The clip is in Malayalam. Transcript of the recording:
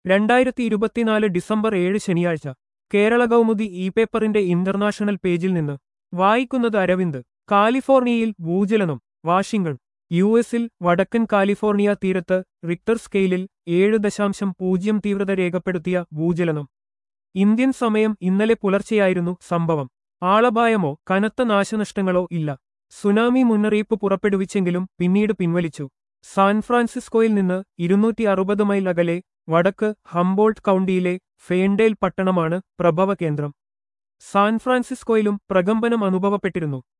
രണ്ടായിരത്തി ഇരുപത്തിനാല് ഡിസംബർ ഏഴ് ശനിയാഴ്ച കേരള കൗമുദി ഇ പേപ്പറിന്റെ ഇന്റർനാഷണൽ പേജിൽ നിന്ന് വായിക്കുന്നത് അരവിന്ദ് കാലിഫോർണിയയിൽ ഭൂചലനം വാഷിംഗ്ടൺ യു എസിൽ വടക്കൻ കാലിഫോർണിയ തീരത്ത് റിക്ടർ സ്കെയിലിൽ ഏഴ് ദശാംശം പൂജ്യം തീവ്രത രേഖപ്പെടുത്തിയ ഭൂചലനം ഇന്ത്യൻ സമയം ഇന്നലെ പുലർച്ചെയായിരുന്നു സംഭവം ആളപായമോ കനത്ത നാശനഷ്ടങ്ങളോ ഇല്ല സുനാമി മുന്നറിയിപ്പ് പുറപ്പെടുവിച്ചെങ്കിലും പിന്നീട് പിൻവലിച്ചു സാൻ ഫ്രാൻസിസ്കോയിൽ നിന്ന് ഇരുന്നൂറ്റി അറുപത് മൈൽ അകലെ വടക്ക് ഹംബോൾട്ട് കൗണ്ടിയിലെ ഫേൻഡേൽ പട്ടണമാണ് പ്രഭവ കേന്ദ്രം സാൻ ഫ്രാൻസിസ്കോയിലും പ്രകമ്പനം അനുഭവപ്പെട്ടിരുന്നു